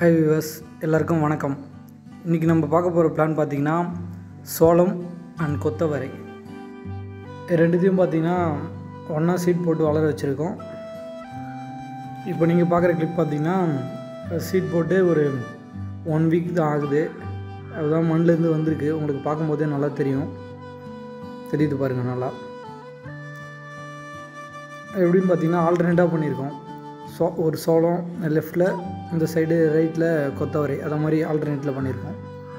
high viewers எல்லாருக்கும் வணக்கம் இன்றைக்கி நம்ம பார்க்க போகிற பிளான் பார்த்திங்கன்னா சோளம் அண்ட் கொத்தவரை இது ரெண்டுத்தையும் பார்த்திங்கன்னா ஒன்றா சீட் போட்டு வளர வச்சுருக்கோம் இப்போ நீங்கள் பார்க்குற கிளிப் பார்த்திங்கன்னா சீட் போட்டு ஒரு ஒன் வீக் தான் ஆகுது அதுதான் மண்ணிலேருந்து வந்திருக்கு உங்களுக்கு பார்க்கும்போதே நல்லா தெரியும் தெரியுது பாருங்கள் நல்லா எப்படின்னு பார்த்தீங்கன்னா ஆல்டர்னேட்டாக பண்ணியிருக்கோம் சோ ஒரு சோளம் லெஃப்டில் இந்த சைடு ரைட்டில் கொத்தவரை அதை மாதிரி ஆல்டர்னேட்டில் பண்ணியிருக்கோம்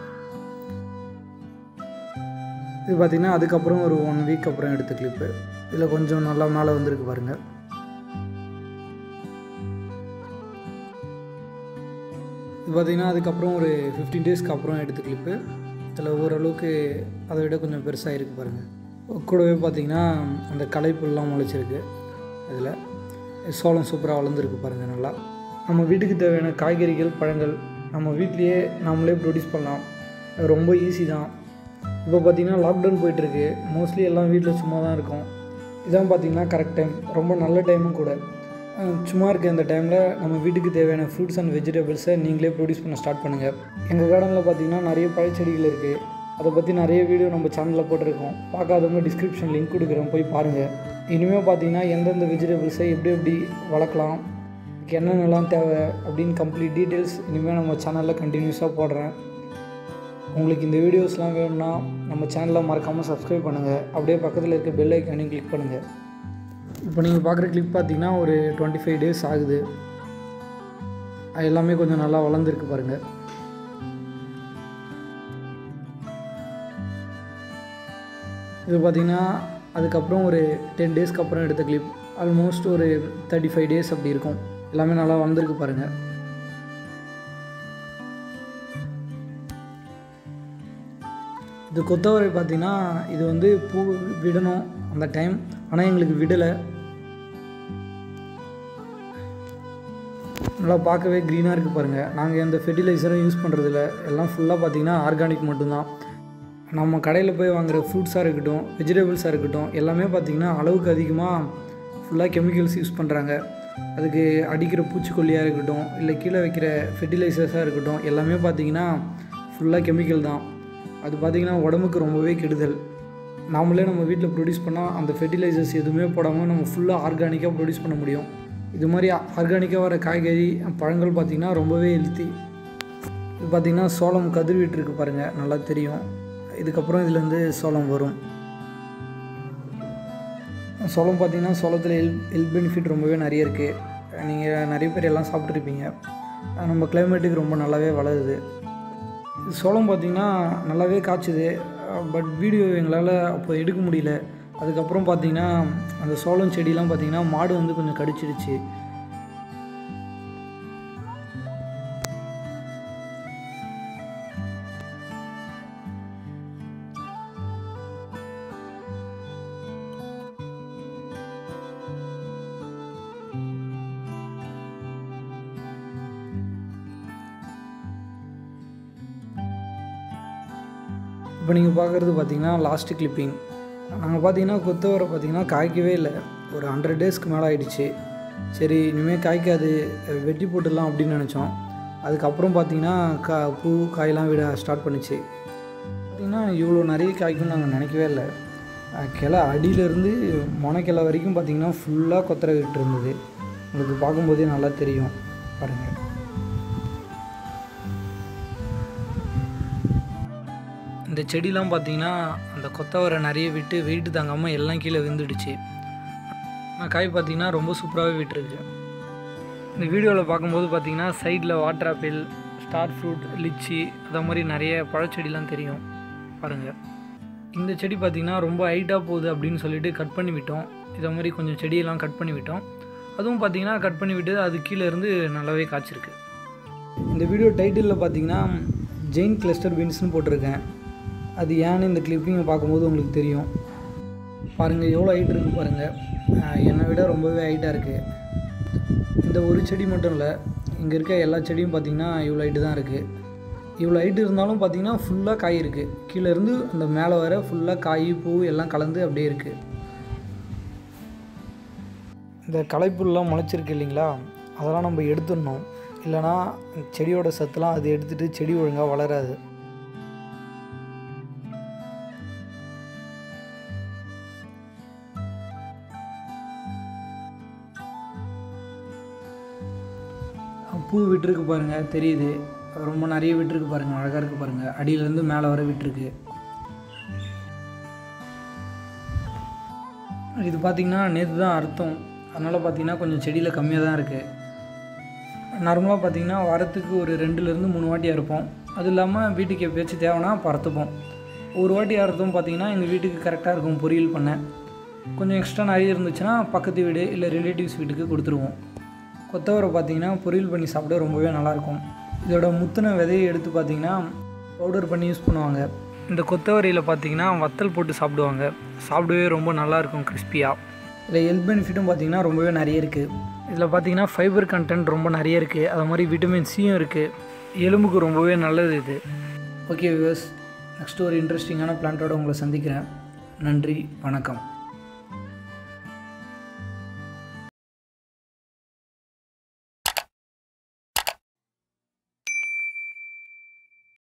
இது பார்த்திங்கன்னா அதுக்கப்புறம் ஒரு ஒன் வீக் அப்புறம் எடுத்த கிளிப்பு இதில் கொஞ்சம் நல்லா மேலே வந்திருக்கு பாருங்கள் இது பார்த்திங்கன்னா அதுக்கப்புறம் ஒரு ஃபிஃப்டீன் டேஸ்க்கு அப்புறம் எடுத்த கிளிப்பு இதில் ஓரளவுக்கு அதை விட கொஞ்சம் பெருசாக இருக்குது பாருங்கள் கூடவே பார்த்திங்கன்னா அந்த களைப்புலாம் முளைச்சிருக்கு அதில் சோளம் சூப்பராக வளர்ந்துருக்கு பாருங்கள் நல்லா நம்ம வீட்டுக்கு தேவையான காய்கறிகள் பழங்கள் நம்ம வீட்லேயே நம்மளே ப்ரொடியூஸ் பண்ணலாம் அது ரொம்ப ஈஸி தான் இப்போ பார்த்திங்கன்னா லாக்டவுன் போயிட்டுருக்கு மோஸ்ட்லி எல்லாம் வீட்டில் சும்மா தான் இருக்கும் இதான் பார்த்திங்கன்னா கரெக்ட் டைம் ரொம்ப நல்ல டைமும் கூட அஹ் சும்மா இருக்க இந்த டைமில் நம்ம வீட்டுக்கு தேவையான ஃப்ரூட்ஸ் அண்ட் வெஜிடபிள்ஸை நீங்களே ப்ரொடியூஸ் பண்ண ஸ்டார்ட் பண்ணுங்கள் எங்கள் கார்டனில் பார்த்திங்கன்னா நிறைய பழச்செடிகள் இருக்குது அதை பற்றி நிறைய வீடியோ நம்ம சேனலில் போட்டிருக்கோம் பார்க்காதவங்க டிஸ்கிரிப்ஷன் லிங்க் கொடுக்குறோம் போய் பாருங்கள் இனிமேல் பார்த்தீங்கன்னா எந்தெந்த வெஜிடபிள்ஸை எப்படி எப்படி வளர்க்கலாம் இதுக்கு என்னென்னலாம் தேவை அப்படின்னு கம்ப்ளீட் டீட்டெயில்ஸ் இனிமேல் நம்ம சேனலில் கண்டினியூஸாக போடுறேன் உங்களுக்கு இந்த வீடியோஸ்லாம் வேணும்னா நம்ம சேனலை மறக்காமல் சப்ஸ்கிரைப் பண்ணுங்கள் அப்படியே பக்கத்தில் இருக்க பெல் ஐக்கானையும் கிளிக் பண்ணுங்கள் இப்போ நீங்கள் பார்க்குற கிளிப் பார்த்தீங்கன்னா ஒரு டுவெண்ட்டி ஃபைவ் டேஸ் ஆகுது அது எல்லாமே கொஞ்சம் நல்லா வளர்ந்துருக்கு பாருங்கள் இது பார்த்திங்கன்னா அதுக்கப்புறம் ஒரு டென் டேஸ்க்கு அப்புறம் எடுத்த கிளிப் ஆல்மோஸ்ட் ஒரு தேர்ட்டி ஃபைவ் டேஸ் அப்படி இருக்கும் எல்லாமே நல்லா வளர்ந்துருக்கு பாருங்கள் இது கொத்தவரை பார்த்திங்கன்னா இது வந்து பூ விடணும் அந்த டைம் ஆனால் எங்களுக்கு விடலை நல்லா பார்க்கவே க்ரீனாக இருக்குது பாருங்கள் நாங்கள் எந்த ஃபெர்டிலைசரும் யூஸ் பண்ணுறதில்ல எல்லாம் ஃபுல்லாக பார்த்திங்கன்னா ஆர்கானிக் மட்டும்தான் நம்ம கடையில் போய் வாங்குகிற ஃப்ரூட்ஸாக இருக்கட்டும் வெஜிடபிள்ஸாக இருக்கட்டும் எல்லாமே பார்த்திங்கன்னா அளவுக்கு அதிகமாக ஃபுல்லாக கெமிக்கல்ஸ் யூஸ் பண்ணுறாங்க அதுக்கு அடிக்கிற பூச்சிக்கொல்லியாக இருக்கட்டும் இல்லை கீழே வைக்கிற ஃபெர்டிலைசர்ஸாக இருக்கட்டும் எல்லாமே பார்த்திங்கன்னா ஃபுல்லாக கெமிக்கல் தான் அது பார்த்திங்கன்னா உடம்புக்கு ரொம்பவே கெடுதல் நாமளே நம்ம வீட்டில் ப்ரொடியூஸ் பண்ணால் அந்த ஃபெர்டிலைசர்ஸ் எதுவுமே போடாமல் நம்ம ஃபுல்லாக ஆர்கானிக்காக ப்ரொடியூஸ் பண்ண முடியும் இது மாதிரி ஆர்கானிக்காக வர காய்கறி பழங்கள் பார்த்திங்கன்னா ரொம்பவே ஹெல்த்தி இது பார்த்திங்கன்னா சோளம் கதிர் விட்டுருக்கு பாருங்கள் நல்லா தெரியும் இதுக்கப்புறம் இதுலேருந்து சோளம் வரும் சோளம் பார்த்திங்கன்னா சோளத்தில் ஹெல்த் ஹெல்த் பெனிஃபிட் ரொம்பவே நிறைய இருக்குது நீங்கள் நிறைய பேர் எல்லாம் சாப்பிட்ருப்பீங்க நம்ம கிளைமேட்டுக்கு ரொம்ப நல்லாவே வளருது சோளம் பார்த்திங்கன்னா நல்லாவே காய்ச்சுது பட் வீடியோ எங்களால் அப்போ எடுக்க முடியல அதுக்கப்புறம் பார்த்திங்கன்னா அந்த சோளம் செடியெலாம் பார்த்திங்கன்னா மாடு வந்து கொஞ்சம் கடிச்சிடுச்சு இப்போ நீங்கள் பார்க்குறது பார்த்தீங்கன்னா லாஸ்ட்டு கிளிப்பிங் நாங்கள் பார்த்தீங்கன்னா கொத்தவரை பார்த்தீங்கன்னா காய்க்கவே இல்லை ஒரு ஹண்ட்ரட் டேஸ்க்கு மேலே ஆயிடுச்சு சரி இனிமேல் காய்க்காது வெட்டி போட்டுடலாம் அப்படின்னு நினச்சோம் அதுக்கப்புறம் பார்த்தீங்கன்னா கா பூ காயெல்லாம் விட ஸ்டார்ட் பண்ணிச்சு பார்த்திங்கன்னா இவ்வளோ நிறைய காய்க்கும்னு நாங்கள் நினைக்கவே இல்லை கிளை அடியிலேருந்து மொனக்கிளை வரைக்கும் பார்த்திங்கன்னா ஃபுல்லாக கொத்தரை விட்டு இருந்தது உங்களுக்கு பார்க்கும்போதே நல்லா தெரியும் பாருங்கள் இந்த செடிலாம் பார்த்தீங்கன்னா அந்த கொத்தவரை நிறைய விட்டு வெயிட்டு தாங்காமல் எல்லாம் கீழே விழுந்துடுச்சு ஆனால் காய் பார்த்தீங்கன்னா ரொம்ப சூப்பராகவே விட்டுருக்கு இந்த வீடியோவில் பார்க்கும்போது பார்த்தீங்கன்னா சைடில் water apple star fruit lychee அதை மாதிரி நிறைய பழச்செடிலாம் தெரியும் பாருங்கள் இந்த செடி பார்த்திங்கன்னா ரொம்ப ஹைட்டாக போகுது அப்படின்னு சொல்லிட்டு கட் பண்ணி விட்டோம் இதை மாதிரி கொஞ்சம் செடியெல்லாம் கட் பண்ணி விட்டோம் அதுவும் பார்த்திங்கன்னா கட் பண்ணி விட்டு அது கீழே இருந்து நல்லாவே காய்ச்சிருக்கு இந்த வீடியோ டைட்டிலில் பார்த்தீங்கன்னா ஜெயின் கிளஸ்டர் பீன்ஸ்னு போட்டிருக்கேன் அது ஏன்னு இந்த கிளிப்பிங்கை பார்க்கும்போது உங்களுக்கு தெரியும் பாருங்கள் எவ்வளோ ஹைட் இருக்குது பாருங்கள் என்னை விட ரொம்பவே ஹைட்டாக இருக்குது இந்த ஒரு செடி மட்டும் இல்லை இங்கே இருக்க எல்லா செடியும் பார்த்திங்கன்னா இவ்வளோ ஹைட்டு தான் இருக்குது இவ்வளோ ஹைட்டு இருந்தாலும் பார்த்திங்கன்னா ஃபுல்லாக காய் இருக்குது கீழேருந்து அந்த மேலே வர ஃபுல்லாக காய் பூ எல்லாம் கலந்து அப்படியே இருக்குது இந்த களைப்புல்லாம் முளைச்சிருக்கு இல்லைங்களா அதெல்லாம் நம்ம எடுத்துடணும் இல்லைனா செடியோட சத்துலாம் அது எடுத்துகிட்டு செடி ஒழுங்காக வளராது பூ விட்டுருக்கு பாருங்கள் தெரியுது ரொம்ப நிறைய விட்டுருக்கு பாருங்கள் அழகாக இருக்குது பாருங்கள் அடியிலேருந்து மேலே வர விட்டுருக்கு இது பார்த்திங்கன்னா நேற்று தான் அர்த்தம் அதனால் பார்த்திங்கன்னா கொஞ்சம் செடியில் கம்மியாக தான் இருக்குது நார்மலாக பார்த்திங்கன்னா வாரத்துக்கு ஒரு ரெண்டுலேருந்து மூணு வாட்டி அறுப்போம் அது இல்லாமல் வீட்டுக்கு எப்பயாச்சும் தேவைன்னா பறத்துப்போம் ஒரு வாட்டி அறுத்தும் பார்த்திங்கன்னா எங்கள் வீட்டுக்கு கரெக்டாக இருக்கும் பொரியல் பண்ண கொஞ்சம் எக்ஸ்ட்ரா நிறைய இருந்துச்சுன்னா பக்கத்து வீடு இல்லை ரிலேட்டிவ்ஸ் வீட்டுக்கு கொடுத்துருவோம் கொத்தவரை பார்த்திங்கன்னா பொரியல் பண்ணி சாப்பிட ரொம்பவே நல்லாயிருக்கும் இதோட முத்தின விதையை எடுத்து பார்த்திங்கன்னா பவுடர் பண்ணி யூஸ் பண்ணுவாங்க இந்த கொத்தவரையில் பார்த்திங்கன்னா வத்தல் போட்டு சாப்பிடுவாங்க சாப்பிடவே ரொம்ப நல்லாயிருக்கும் கிறிஸ்பியாக இதில் ஹெல்த் பெனிஃபிட்டும் பார்த்திங்கன்னா ரொம்பவே நிறைய இருக்குது இதில் பார்த்திங்கன்னா ஃபைபர் கண்டென்ட் ரொம்ப நிறைய இருக்குது அது மாதிரி விட்டமின் சியும் இருக்குது எலும்புக்கு ரொம்பவே நல்லது இது ஓகே விவர்ஸ் நெக்ஸ்ட் ஒரு இன்ட்ரெஸ்டிங்கான பிளான்ட்டோட உங்களை சந்திக்கிறேன் நன்றி வணக்கம்